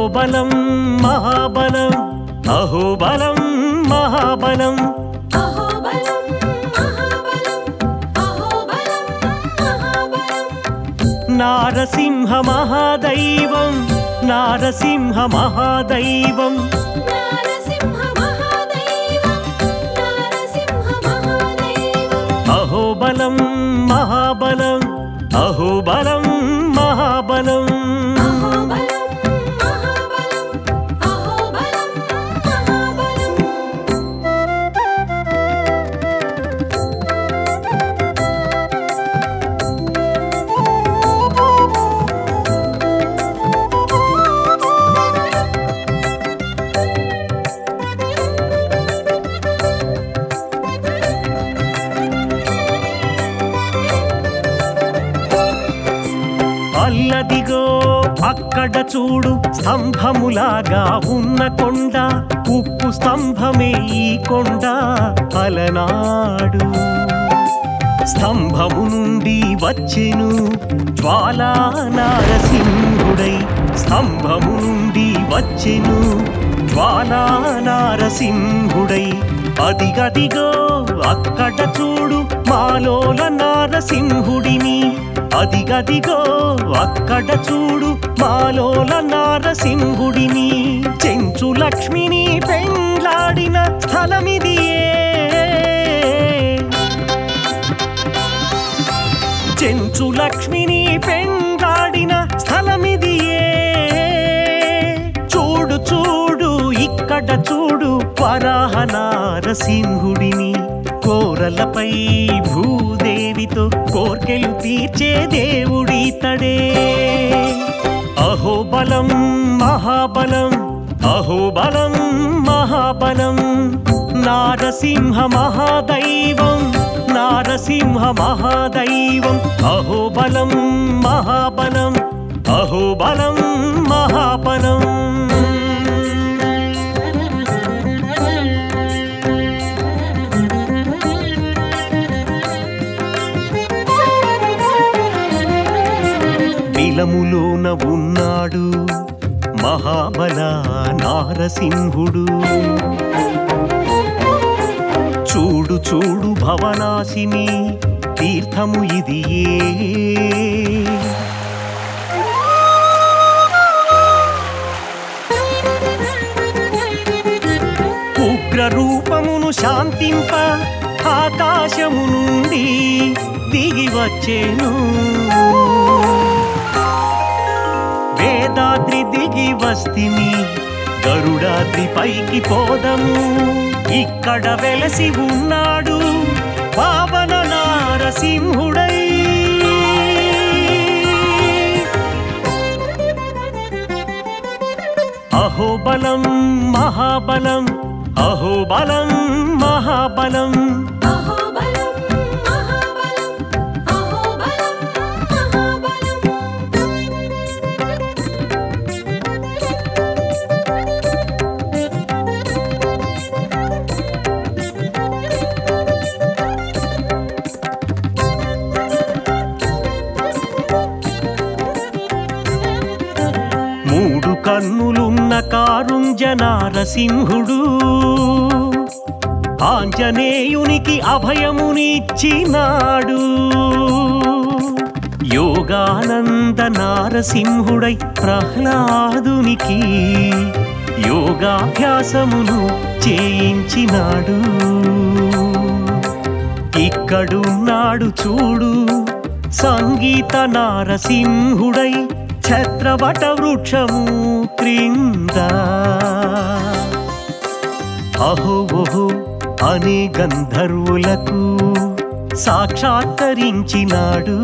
అహోబలం మహాబలం అహోబలం మహాబలం అహోబలం మహాబలం అహోబలం మహాబలం నారసింహ మహాదైవం నారసింహ మహాదైవం నారసింహ మహాదైవం నారసింహ మహాదైవం అహోబలం మహాబలం అహోబలం మహాబలం అహోబలం మహాబలం అహోబలం మహాబలం అల్లదిగో అక్కడ చూడు స్తంభములాగా ఉన్న కొండ ఉప్పు స్తంభమే ఈ కొండ అలనాడు స్తంభము నుండి వచ్చెను జ్వాలా నారసింహుడై స్తంభము నుండి వచ్చెను జ్వాలా నారసింహుడై అదిగదిగో అక్కడ చూడు మాలోల నారసింహుడిని అదిగదిగో అక్కడ చూడు మాలోల నారసింహుడిని చెంచు లక్ష్మిని పెండ్లాడిన స్థలమిదియే చెంచు లక్ష్మిని పెంగాడిన స్థలమిదియే చూడు చూడు ఇక్కడ చూడు వరాహ నారసింహుడిని కోరలపై భూదేవితో కోర్కెలు తీర్చే దేవుడితడే అహోబలం మహాబలం అహోబలం మహాబలం నారసింహ మహాదైవం నారసింహ మహాదైవం అహోబలం మహాబలం అహోబలం మహాబలం బిలములోన ఉన్నాడు మహాబల నారసింహుడు చూడు చూడు భవనాశిని తీర్థము ఇది ఉగ్ర రూపమును శాంతింప ఆకాశము నుండి దిగి వచ్చేను వేదాద్రి దిగి వస్తిని గరుడాద్రి పైకి పోదము ఇక్కడ వెలసి ఉన్నాడు పావన నారసింహుడై అహోబలం మహాబలం అహోబలం మహాబలం అహోబలం మహాబలం అహోబలం మహాబలం మూడు కన్నులున్న కారుంజ నారసింహుడు ఆంజనేయునికి అభయమునిచ్చినాడు యోగానంద నారసింహుడై ప్రహ్లాదునికి యోగాభ్యాసమును చేయించినాడు ఇక్కడున్నాడు చూడు సంగీత నారసింహుడై ఛత్రవట వృక్షము క్రింద అహో ఓహో అనే గంధర్వులకు సాక్షాత్కరించినాడు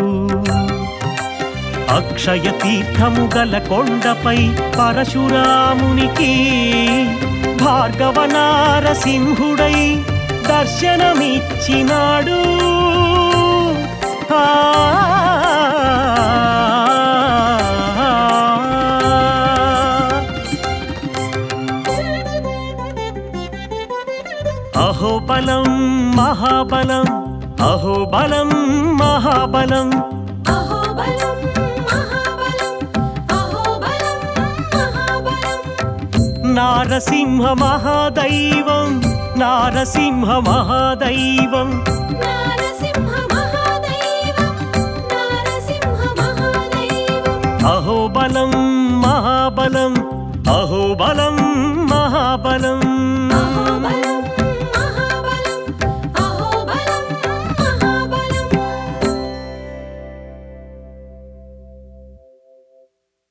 అక్షయ తీర్థము గల కొండపై పరశురామునికి భార్గవ నారసింహుడై దర్శనమిచ్చినాడు ఆ అహోబలం మహాబలం అహోబలం మహాబలం అహోబలం మహాబలం అహోబలం మహాబలం నారసింహ మహాదైవం నారసింహ మహాదైవం నారసింహ మహాదైవం నారసింహ మహాదైవం అహోబలం మహాబలం అహోబలం మహాబలం